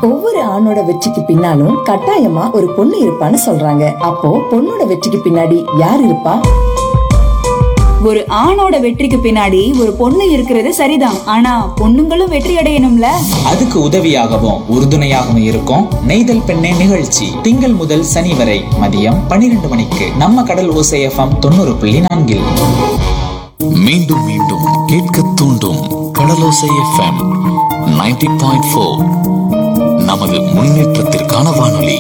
ஒவ்வொரு ஆணோட வெற்றிக்கு பின்னாலும் கட்டாயமா ஒரு பொண்ணு இருப்பான்னு சொல்றாங்க அப்போ பொண்ணோட வெற்றிக்கு பின்னாடி யார் இருப்பா ஒரு ஆணோட வெற்றிக்கு பின்னாடி ஒரு பொண்ணு இருக்கிறது சரிதான் ஆனா பொண்ணுங்களும் வெற்றி அடையணும்ல அதுக்கு உதவியாகவும் உறுதுணையாகவும் இருக்கும் நெய்தல் பெண்ணே நிகழ்ச்சி திங்கள் முதல் சனி வரை மதியம் பன்னிரண்டு மணிக்கு நம்ம கடல் ஓசை எஃப்எம் தொண்ணூறு புள்ளி நான்கில் மீண்டும் மீண்டும் கேட்க தூண்டும் கடலோசை எஃப்எம் 90.4 பாயிண்ட் ஃபோர் நமது முன்னேற்றத்திற்கான வானொலி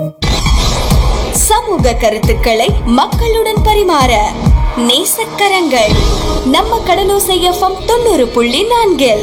சமூக கருத்துக்களை மக்களுடன் பரிமாற நேசக்கரங்கள் நம்ம கடலோசை எஃப்எம் தொண்ணூறு புள்ளி நான்கில்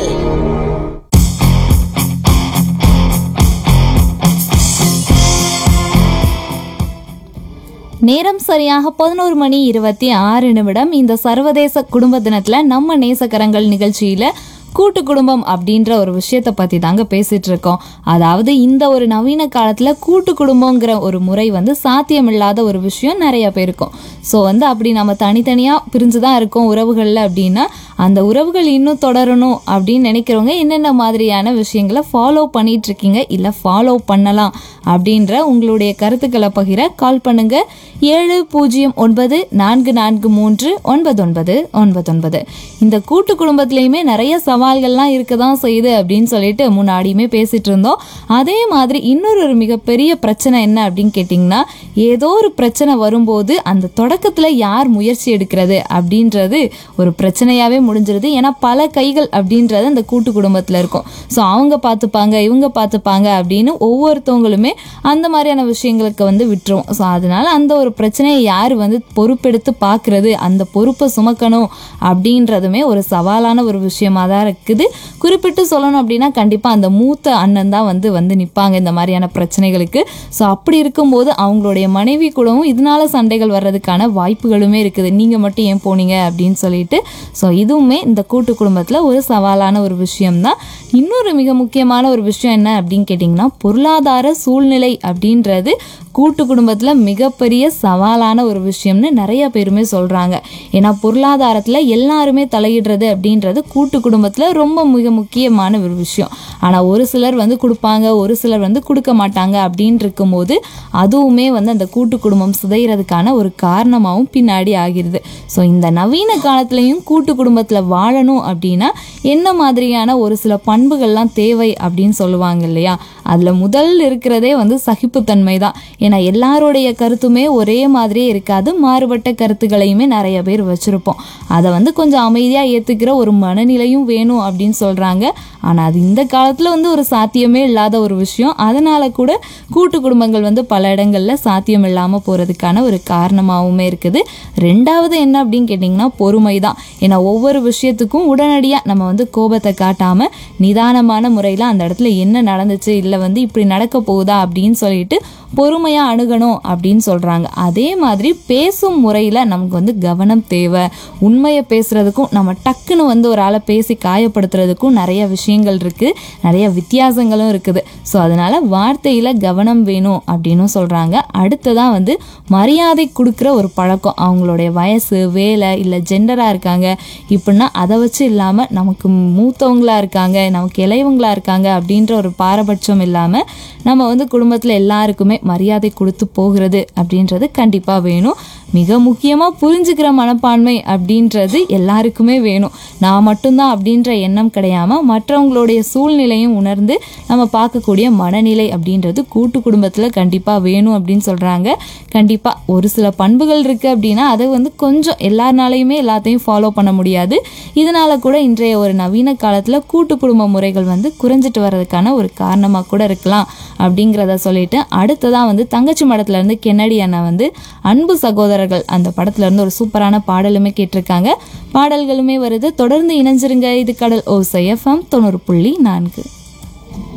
நேரம் சரியாக பதினோரு மணி இருபத்தி ஆறு நிமிடம் இந்த சர்வதேச குடும்ப தினத்துல நம்ம நேசக்கரங்கள் நிகழ்ச்சியில கூட்டு குடும்பம் அப்படின்ற ஒரு விஷயத்த பத்தி தாங்க பேசிட்டு இருக்கோம் அதாவது இந்த ஒரு நவீன காலத்துல கூட்டு குடும்பங்கிற ஒரு முறை வந்து சாத்தியமில்லாத ஒரு விஷயம் நிறைய பேருக்கும் ஸோ வந்து அப்படி நம்ம தனித்தனியா பிரிஞ்சு தான் இருக்கோம் உறவுகள்ல அப்படின்னா அந்த உறவுகள் இன்னும் தொடரணும் அப்படின்னு நினைக்கிறவங்க என்னென்ன மாதிரியான விஷயங்களை ஃபாலோ பண்ணிட்டு இருக்கீங்க இல்லை ஃபாலோ பண்ணலாம் அப்படின்ற உங்களுடைய கருத்துக்களை பகிர கால் பண்ணுங்க ஏழு பூஜ்ஜியம் ஒன்பது நான்கு நான்கு மூன்று ஒன்பது ஒன்பது ஒன்பது ஒன்பது இந்த கூட்டு குடும்பத்திலையுமே நிறைய சவால்கள்லாம் இருக்க தான் செய்யுது அப்படின்னு சொல்லிட்டு முன்னாடியுமே பேசிட்டு இருந்தோம் அதே மாதிரி இன்னொரு ஒரு மிகப்பெரிய பிரச்சனை என்ன அப்படின்னு கேட்டிங்கன்னா ஏதோ ஒரு பிரச்சனை வரும்போது அந்த தொடக்கத்தில் யார் முயற்சி எடுக்கிறது அப்படின்றது ஒரு பிரச்சனையாகவே முடிஞ்சிருது ஏன்னா பல கைகள் அப்படின்றது அந்த கூட்டு குடும்பத்தில் இருக்கும் ஸோ அவங்க பார்த்துப்பாங்க இவங்க பார்த்துப்பாங்க அப்படின்னு ஒவ்வொருத்தவங்களுமே அந்த மாதிரியான விஷயங்களுக்கு வந்து விட்டுருவோம் ஸோ அதனால அந்த ஒரு பிரச்சனையை யார் வந்து பொறுப்பெடுத்து பார்க்கறது அந்த பொறுப்பை சுமக்கணும் அப்படின்றதுமே ஒரு சவாலான ஒரு விஷயமா தான் இருக்குது குறிப்பிட்டு சொல்லணும் அப்படின்னா கண்டிப்பாக அந்த மூத்த அண்ணன் தான் வந்து வந்து நிற்பாங்க இந்த மாதிரியான பிரச்சனைகளுக்கு ஸோ அப்படி இருக்கும்போது அவங்களுடைய மனைவி கூடவும் இதனால சண்டைகள் வர்றதுக்கான வாய்ப்புகளுமே இருக்குது நீங்கள் மட்டும் ஏன் போனீங்க அப்படின்னு சொல்லிட்டு ஸோ இதுவுமே இந்த கூட்டு குடும்பத்தில் ஒரு சவாலான ஒரு விஷயம்தான் இன்னொரு மிக முக்கியமான ஒரு விஷயம் என்ன அப்படின்னு கேட்டிங்கன்னா பொருளாதார சூழ்நிலை அப்படின்றது கூட்டு குடும்பத்தில் மிகப்பெரிய சவாலான ஒரு விஷயம்னு நிறைய பேருமே சொல்கிறாங்க ஏன்னா பொருளாதாரத்தில் எல்லாருமே தலையிடுறது அப்படின்றது கூட்டு குடும்பத்தில் ரொம்ப மிக முக்கியமான ஒரு விஷயம் ஆனால் ஒரு சிலர் வந்து கொடுப்பாங்க ஒரு சிலர் வந்து கொடுக்க மாட்டாங்க அப்படின்னு இருக்கும்போது அதுவுமே வந்து அந்த கூட்டு குடும்பம் சிதைகிறதுக்கான ஒரு காரணமாகவும் பின்னாடி ஆகிருது ஸோ இந்த நவீன காலத்துலேயும் கூட்டு குடும்பத்தில் வாழணும் அப்படின்னா என்ன மாதிரியான ஒரு சில பண்புகள்லாம் தேவை அப்படின்னு சொல்லுவாங்க இல்லையா அதில் முதல் இருக்கிறதே வந்து சகிப்புத்தன்மை தான் ஏன்னா எல்லாருடைய கருத்துமே ஒரே மாதிரியே இருக்காது மாறுபட்ட கருத்துக்களையுமே நிறைய பேர் வச்சுருப்போம் அதை வந்து கொஞ்சம் அமைதியாக ஏற்றுக்கிற ஒரு மனநிலையும் வேணும் அப்படின்னு சொல்கிறாங்க ஆனால் அது இந்த காலத்தில் வந்து ஒரு சாத்தியமே இல்லாத ஒரு விஷயம் அதனால கூட கூட்டு குடும்பங்கள் வந்து பல இடங்களில் சாத்தியம் இல்லாமல் போகிறதுக்கான ஒரு காரணமாகவுமே இருக்குது ரெண்டாவது என்ன அப்படின்னு கேட்டிங்கன்னா பொறுமை தான் ஏன்னா ஒவ்வொரு விஷயத்துக்கும் உடனடியாக நம்ம வந்து கோபத்தை காட்டாமல் நிதானமான முறையில் அந்த இடத்துல என்ன நடந்துச்சு இல்லை வந்து இப்படி நடக்க போகுதா அப்படின்னு சொல்லிட்டு பொறுமையாக அணுகணும் அப்படின்னு சொல்கிறாங்க அதே மாதிரி பேசும் முறையில் நமக்கு வந்து கவனம் தேவை உண்மையை பேசுகிறதுக்கும் நம்ம டக்குன்னு வந்து ஒரு ஆளை பேசி காயப்படுத்துறதுக்கும் நிறைய விஷயங்கள் இருக்குது நிறைய வித்தியாசங்களும் இருக்குது ஸோ அதனால் வார்த்தையில் கவனம் வேணும் அப்படின்னும் சொல்கிறாங்க அடுத்ததான் வந்து மரியாதை கொடுக்குற ஒரு பழக்கம் அவங்களுடைய வயசு வேலை இல்லை ஜெண்டராக இருக்காங்க இப்படின்னா அதை வச்சு இல்லாமல் நமக்கு மூத்தவங்களா இருக்காங்க நமக்கு இளையவங்களா இருக்காங்க அப்படின்ற ஒரு பாரபட்சம் இல்லாமல் நம்ம வந்து குடும்பத்தில் எல்லாருக்குமே மரியாதை கொடுத்து போகிறது அப்படின்றது கண்டிப்பாக வேணும் மிக முக்கியமாக புரிஞ்சுக்கிற மனப்பான்மை அப்படின்றது எல்லாருக்குமே வேணும் நான் மட்டும்தான் அப்படின்ற எண்ணம் கிடையாம மற்றவங்களுடைய சூழ்நிலையும் உணர்ந்து நம்ம பார்க்கக்கூடிய மனநிலை அப்படின்றது கூட்டு குடும்பத்தில் கண்டிப்பாக வேணும் அப்படின்னு சொல்கிறாங்க கண்டிப்பாக ஒரு சில பண்புகள் இருக்குது அப்படின்னா அதை வந்து கொஞ்சம் எல்லாருனாலையுமே எல்லாத்தையும் ஃபாலோ பண்ண முடியாது இதனால கூட இன்றைய ஒரு நவீன காலத்தில் கூட்டு குடும்ப முறைகள் வந்து குறைஞ்சிட்டு வர்றதுக்கான ஒரு காரணமாக கூட இருக்கலாம் அப்படிங்கிறத சொல்லிட்டு அடுத்ததான் வந்து தங்கச்சி மடத்துல இருந்து கென்னடி அண்ணா வந்து அன்பு சகோதரர்கள் அந்த படத்துல இருந்து ஒரு சூப்பரான பாடலுமே கேட்டிருக்காங்க பாடல்களுமே வருது தொடர்ந்து இணைஞ்சிருங்க இது கடல் ஓசை எஃப்எம் தொண்ணூறு புள்ளி நான்கு